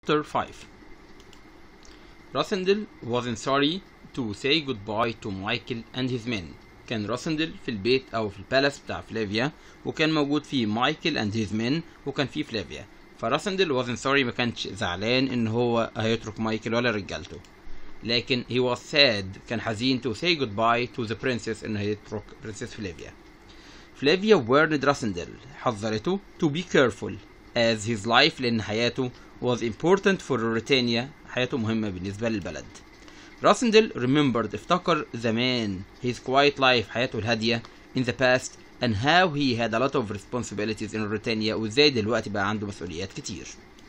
Chapter 5 راسندل wasn't sorry to say goodbye to Michael and his men كان راسندل في البيت أو في البالاس بتاع فلافيا وكان موجود فيه مايكل and his men وكان فيه فلافيا فراسندل wasn't sorry ما كانش زعلان إن هو هيترك مايكل ولا رجالته لكن he was sad كان حزين to say goodbye to the princess إنه هيترك princess فلافيا فلافيا warned راسندل حذرته to be careful as his life لأن حياته was important for Ruritania حياته مهمة بالنسبة للبلد راسندل remembered افتكر زمان his quiet life حياته الهادية in the past and how he had a lot of responsibilities in Ruritania وازاي دلوقتي بقى عنده مسؤوليات كتير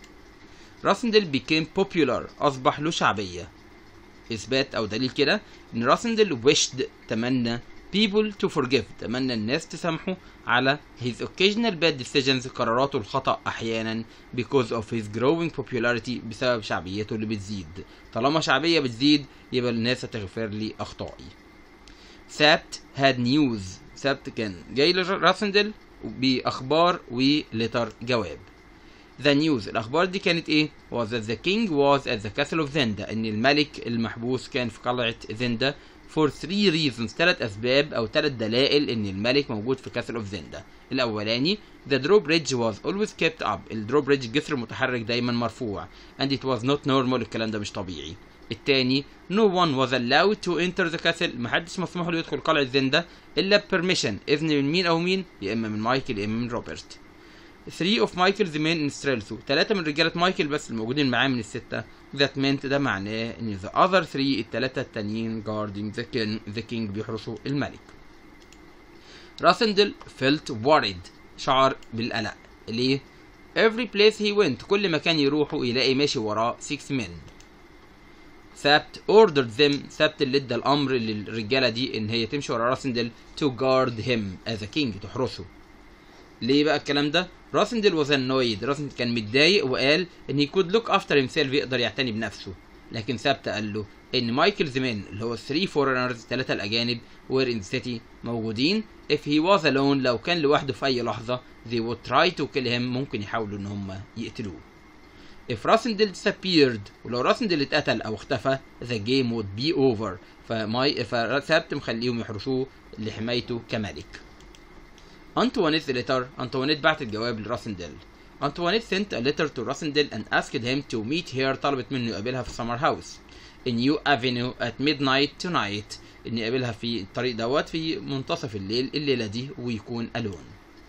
راسندل became popular أصبح له شعبية إثبات أو دليل كده إن راسندل wished تمنى people to forgive تمنى الناس تسامحه على his occasional bad decisions قراراته الخطأ أحيانا because of his growing popularity بسبب شعبيته اللي بتزيد طالما شعبية بتزيد يبقى الناس هتغفر لي أخطائي سابت had news سابت كان جاي لراسندل بأخبار ولتر جواب The news الأخبار دي كانت إيه؟ was that the king was at the castle of Zenda إن الملك المحبوس كان في قلعة زندا for three reasons ثلاث أسباب أو ثلاث دلائل إن الملك موجود في castle of Zenda الأولاني the drawbridge was always kept up الدروبريدج جسر متحرك دايما مرفوع and it was not normal الكلام ده مش طبيعي التاني no one was allowed to enter the castle محدش مسموح له يدخل قلعة زندا إلا permission إذن من مين أو مين يا إما من مايكل يا إما من روبرت 3 of Michael's men in Strelso ثلاثة من رجالة مايكل بس الموجودين معاه من الستة that meant ده معناه ان the other 3 الثلاثة التانيين guarding the king, the king بيحرسوا الملك راسندل felt worried شعر بالقلق ليه؟ every place he went كل مكان يروحوا يلاقي ماشي وراه 6 men ثابت ordered them ثابت اللي ادى الامر للرجاله دي ان هي تمشي ورا راسندل to guard him as a king تحرسه ليه بقى الكلام ده؟ راسندل was annoyed راسندل كان متضايق وقال ان he could look after himself يقدر يعتني بنفسه لكن ثابت قال له ان مايكل زمان اللي هو 3 foreigners ثلاثة الأجانب were in the city موجودين if he was alone لو كان لوحده في أي لحظة they would try to kill him ممكن يحاولوا إن هم يقتلوه if راسندل disappeared ولو راسندل اتقتل أو اختفى the game would be over فماي فثابت مخليهم يحرسوه لحمايته كملك أنطوانيت letter أنطوانيت بعتت جواب لراسندل أنطوانيت sent a letter to راسندل and asked him to meet her طلبت منه يقابلها في سمر هاوس in New Avenue at midnight tonight إن يقابلها في الطريق دوت في منتصف الليل الليلة دي ويكون ألون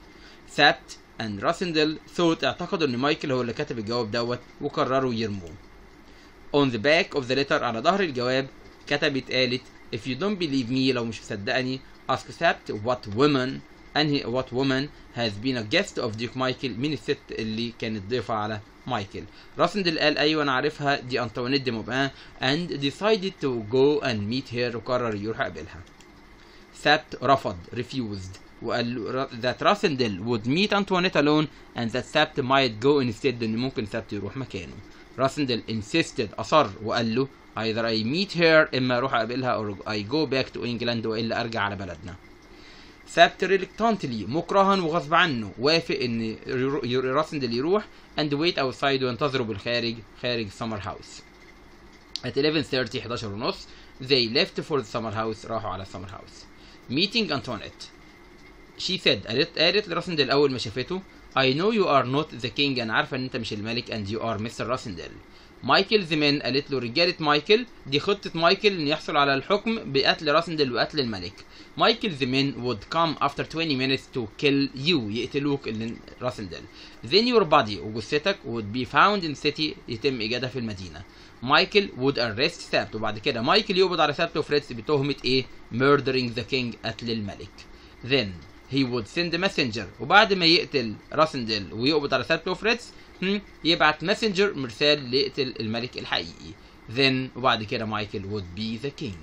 ثابت and راسندل thought اعتقدوا إن مايكل هو اللي كتب الجواب دوت وقرروا يرموه on the back of the letter على ظهر الجواب كتبت قالت if you don't believe me لو مش مصدقني ask ثابت what woman انهي what woman has been a guest of Duke مايكل مين الست اللي كانت ضيفة على مايكل راسندل قال ايوه انا عارفها دي انطوانيت دي موبان and decided to go and meet her وقرر يروح يقابلها ثابت رفض refused وقال له that راسندل would meet Antoinette alone and that ثابت might go instead ان ممكن ثابت يروح مكانه راسندل insisted اصر وقال له either I meet her اما اروح اقابلها or I go back to England والا ارجع على بلدنا ثابت ريلكتانتلي مكرها وغصب عنه وافق ان راسندل يروح and wait outside وينتظروا بالخارج خارج سمر هاوس at 11:30 11 ونص they left for the summer house راحوا على سمر هاوس meeting Antoinette she said قالت قالت لراسندل اول ما شافته I know you are not the king انا عارفه ان انت مش الملك and you are Mr. راسندل مايكل زمان قالت له رجالة مايكل دي خطة مايكل ان يحصل على الحكم بقتل راسندل وقتل الملك مايكل زمان would come after 20 minutes to kill you يقتلوك اللي راسندل then your body وجثتك would be found in city يتم ايجادها في المدينة مايكل would arrest ثابت وبعد كده مايكل يقبض على ثابت وفريدز بتهمة ايه murdering the king قتل الملك then he would send a messenger وبعد ما يقتل راسندل ويقبض على ثابت وفريدز يبعت ماسنجر مرسال ليقتل الملك الحقيقي then وبعد كده مايكل would be the king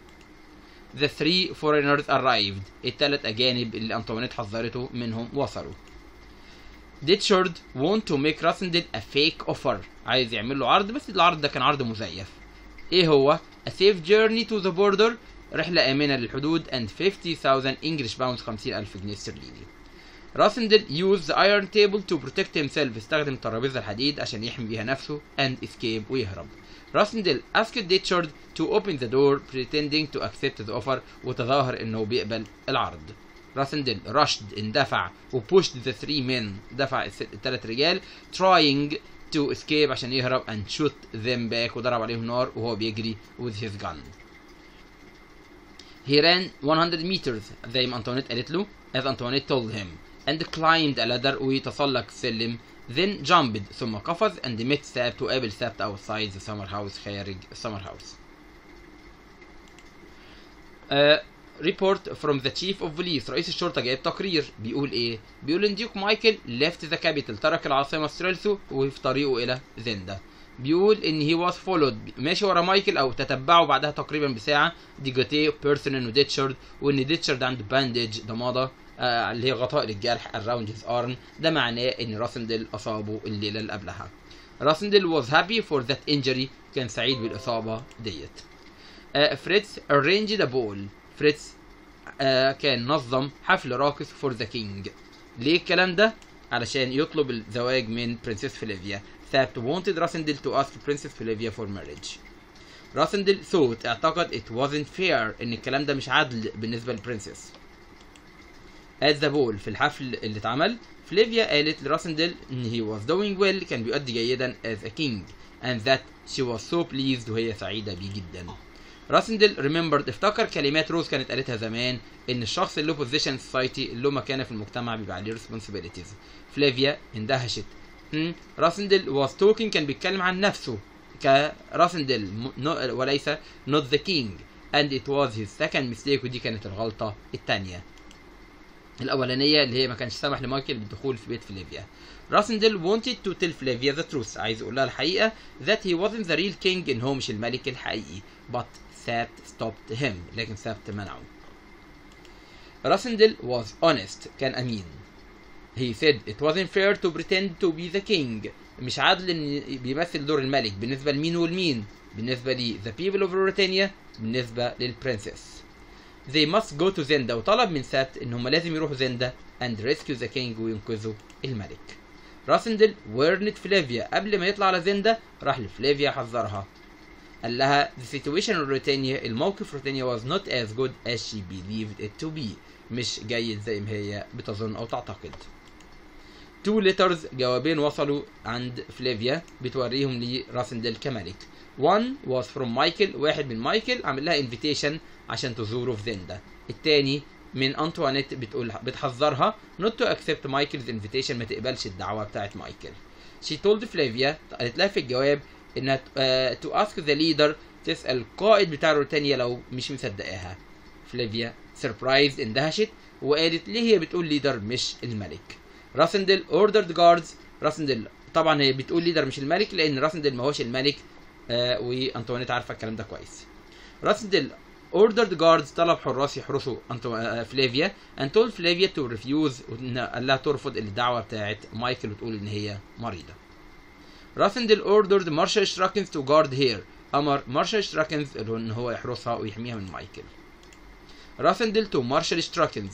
the three foreigners arrived التلات أجانب اللي أنطوانيت حذرته منهم وصلوا ديتشارد want to make راسندل a fake offer عايز يعمل له عرض بس العرض ده كان عرض مزيف ايه هو a safe journey to the border رحلة آمنة للحدود and 50,000 English pounds 50,000 جنيه استرليني راسندل used the iron table to protect himself استخدم الترابيزة الحديد عشان يحمي بيها نفسه and escape ويهرب راسندل asked ديتشارد to open the door pretending to accept the offer وتظاهر انه بيقبل العرض راسندل rushed اندفع و pushed the three men دفع الثلاث رجال trying to escape عشان يهرب and shoot them back وضرب عليهم نار وهو بيجري with his gun He ran 100 meters زي ما أنطوانيت قالت له as Antoinette told him and climbed a ladder ويتسلق السلم then jumped ثم قفز and met ثابت وقابل ثابت outside the summer house خارج السمر هاوس uh, report from the chief of police رئيس الشرطة جايب تقرير بيقول ايه بيقول ان ديوك مايكل left the capital ترك العاصمة ستريلسو وفي طريقه الى زندا بيقول ان هي واز فولود ماشي ورا مايكل او تتبعه بعدها تقريبا بساعه ديجوتي بيرسونن وديتشارد وان ديتشارد عنده باندج ضماده آه اللي هي غطاء للجرح اراوند هيز ارم ده معناه ان راسندل اصابه الليله اللي قبلها راسندل واز هابي فور ذات انجري كان سعيد بالاصابه ديت آه فريتز arranged a ball فريتز آه كان نظم حفل راقص فور ذا كينج ليه الكلام ده علشان يطلب الزواج من برنسس فيليفيا ثابت wanted راسندل to ask Princess Flavia for marriage. راسندل thought اعتقد it wasn't fair ان الكلام ده مش عدل بالنسبة للبرنسس. At the ball في الحفل اللي اتعمل فليفيا قالت لراسندل ان he was doing well كان بيؤدي جيدا as a king and that she was so pleased وهي سعيدة بيه جدا. راسندل remembered افتكر كلمات روز كانت قالتها زمان ان الشخص اللي له position in society اللي له مكانه في المجتمع بيبقى عليه responsibilities. فليفيا اندهشت Hmm. راسندل was talking كان بيتكلم عن نفسه كراسندل وليس not the king and it was his second mistake ودي كانت الغلطة الثانية الأولانية اللي هي ما كانش سمح لمايكل بالدخول في بيت فليفيا راسندل wanted to tell Flavia the truth عايز يقول لها الحقيقة that he wasn't the real king إن هو مش الملك الحقيقي but Thabt stopped him لكن ثابت منعه راسندل was honest كان أمين he said it wasn't fair to pretend to be the king مش عادل ان بيمثل دور الملك بالنسبه لمين والمين بالنسبه ل the people of Ruritania بالنسبه للبرنسس they must go to زندا وطلب من سات ان هم لازم يروحوا زندا and rescue the king وينقذوا الملك راسندل ورنت فلافيا قبل ما يطلع على زندا راح لفلافيا حذرها قال لها the situation in Ruritania الموقف في Ruritania was not as good as she believed it to be مش جيد زي ما هي بتظن او تعتقد تو ليترز جوابين وصلوا عند فليفيا بتوريهم لراسندل كملك one was from مايكل واحد من مايكل عامل لها انفيتيشن عشان تزوره في زندا التاني من انطوانيت بتقول بتحذرها not to accept مايكل's invitation ما تقبلش الدعوه بتاعت مايكل she told فليفيا قالت لها في الجواب انها uh, to ask the leader تسال القائد بتاع روتانيا لو مش مصدقاها فليفيا سربرايز اندهشت وقالت ليه هي بتقول ليدر مش الملك راسندل اوردرد جاردز راسندل طبعا هي بتقول ليدر مش الملك لان راسندل ما هوش الملك آه وانطوانيت عارفه الكلام ده كويس راسندل اوردرد جاردز طلب حراس يحرسوا أنتو... آه فلافيا and told فلافيا to refuse قال لها ترفض الدعوه بتاعت مايكل وتقول ان هي مريضه راسندل اوردرد مارشال شراكنز تو جارد هير امر مارشال شراكنز ان هو يحرسها ويحميها من مايكل راسندل تو مارشال شراكنز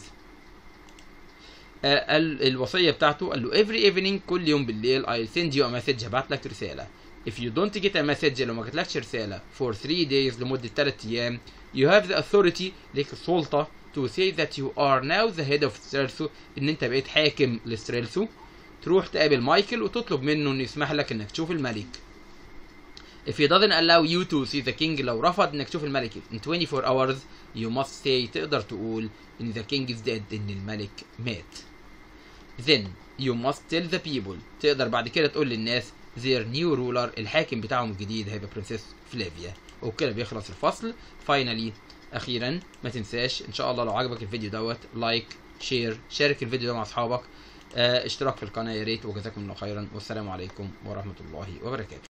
قال الوصيه بتاعته قال له every evening كل يوم بالليل I'll send you a message هبعت لك رساله if you don't get a message لو ما جاتلكش رساله for 3 days لمده 3 ايام you have the authority ليك السلطه to say that you are now the head of ستريلسو ان انت بقيت حاكم لستريلسو تروح تقابل مايكل وتطلب منه انه يسمح لك انك تشوف الملك If he doesn't allow you to see the king لو رفض انك تشوف الملك in 24 hours you must say تقدر تقول ان the king is dead ان الملك مات then you must tell the people تقدر بعد كده تقول للناس their new ruler الحاكم بتاعهم الجديد هيبقى برنسس فلافيا وبكده بيخلص الفصل finally اخيرا ما تنساش ان شاء الله لو عجبك الفيديو دوت لايك شير شارك الفيديو ده مع اصحابك اه اشتراك في القناه يا ريت وجزاكم الله خيرا والسلام عليكم ورحمه الله وبركاته